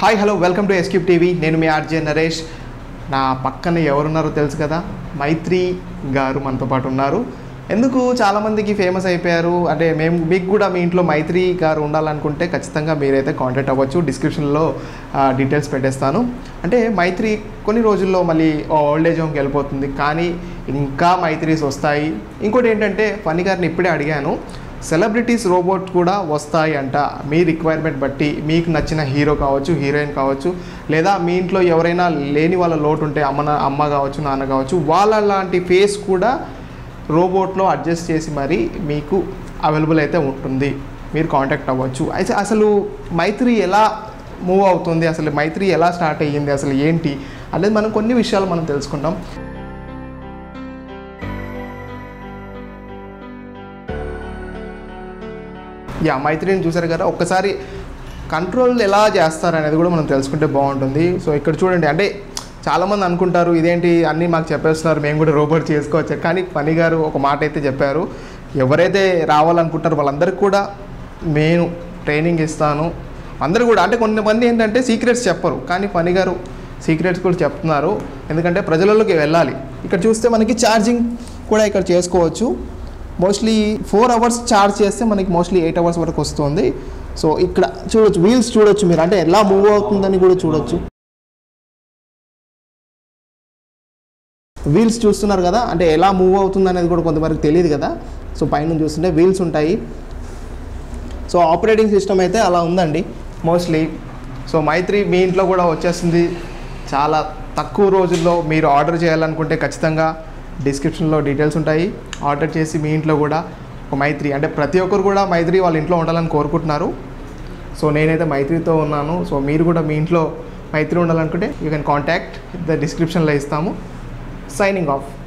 hi hello welcome to S cube TV నేను మీ RJ Naresh నా పక్కన ఎవరున్నారో తెలుసు కదా మైత్రి గారు మనతో పాటు ఉన్నారు ఎందుకు చాలామందికి ఫేమస్ అయిపోయారు అంటే మేము మీకు కూడా మీ ఇంట్లో మైత్రి గారు ఉండాలనుకుంటే ఖచ్చితంగా మీరైతే కాంటాక్ట్ అవ్వచ్చు డిస్క్రిప్షన్లో డీటెయిల్స్ పెట్టేస్తాను అంటే మైత్రి కొన్ని రోజుల్లో మళ్ళీ ఓల్డ్ ఏజ్ హోమ్కి వెళ్ళిపోతుంది కానీ ఇంకా మైత్రీస్ వస్తాయి ఇంకోటి ఏంటంటే ఫనీ గారిని ఇప్పుడే అడిగాను సెలబ్రిటీస్ రోబోట్ కూడా వస్తాయి అంట మీ రిక్వైర్మెంట్ బట్టి మీకు నచ్చిన హీరో కావచ్చు హీరోయిన్ కావచ్చు లేదా మీ ఇంట్లో ఎవరైనా లేని వాళ్ళ లోటు ఉంటే అమ్మ నా- అమ్మ కావచ్చు నాన్న కావచ్చు వాళ్ళ లాంటి ఫేస్ కూడా రోబోట్లో అడ్జస్ట్ చేసి మరి మీకు అవైలబుల్ అయితే ఉంటుంది మీరు కాంటాక్ట్ అవ్వచ్చు అయితే అసలు మైత్రి ఎలా మూవ్ అవుతుంది అసలు మైత్రి ఎలా స్టార్ట్ అయ్యింది అసలు ఏంటి అనేది మనం కొన్ని విషయాలు మనం తెలుసుకుంటాం యా మైత్రిని చూసారు కదా ఒక్కసారి కంట్రోల్ ఎలా చేస్తారు అనేది కూడా మనం తెలుసుకుంటే బాగుంటుంది సో ఇక్కడ చూడండి అంటే చాలామంది అనుకుంటారు ఇదేంటి అన్నీ మాకు చెప్పేస్తున్నారు మేము కూడా రోబోట్ చేసుకోవచ్చు కానీ పని గారు ఒక మాట అయితే చెప్పారు ఎవరైతే రావాలనుకుంటారో వాళ్ళందరికీ కూడా నేను ట్రైనింగ్ ఇస్తాను అందరూ కూడా అంటే కొంతమంది ఏంటంటే సీక్రెట్స్ చెప్పరు కానీ పని గారు సీక్రెట్స్ కూడా చెప్తున్నారు ఎందుకంటే ప్రజలలోకి వెళ్ళాలి ఇక్కడ చూస్తే మనకి ఛార్జింగ్ కూడా ఇక్కడ చేసుకోవచ్చు మోస్ట్లీ ఫోర్ అవర్స్ ఛార్జ్ చేస్తే మనకి మోస్ట్లీ ఎయిట్ అవర్స్ వరకు వస్తుంది సో ఇక్కడ చూడొచ్చు వీల్స్ చూడొచ్చు మీరు అంటే ఎలా మూవ్ అవుతుందని కూడా చూడొచ్చు వీల్స్ చూస్తున్నారు కదా అంటే ఎలా మూవ్ అవుతుంది అనేది కూడా కొంతవరకు తెలియదు కదా సో పైన చూస్తుంటే వీల్స్ ఉంటాయి సో ఆపరేటింగ్ సిస్టమ్ అయితే అలా ఉందండి మోస్ట్లీ సో మైత్రి మీ ఇంట్లో కూడా వచ్చేస్తుంది చాలా తక్కువ రోజుల్లో మీరు ఆర్డర్ చేయాలనుకుంటే ఖచ్చితంగా డిస్క్రిప్షన్లో డీటెయిల్స్ ఉంటాయి ఆర్డర్ చేసి మీ ఇంట్లో కూడా ఒక మైత్రి అంటే ప్రతి ఒక్కరు కూడా మైత్రి వాళ్ళ ఇంట్లో ఉండాలని కోరుకుంటున్నారు సో నేనైతే మైత్రితో ఉన్నాను సో మీరు కూడా మీ ఇంట్లో మైత్రి ఉండాలనుకుంటే యూ కెన్ కాంటాక్ట్ ద డిస్క్రిప్షన్లో ఇస్తాము సైనింగ్ ఆఫ్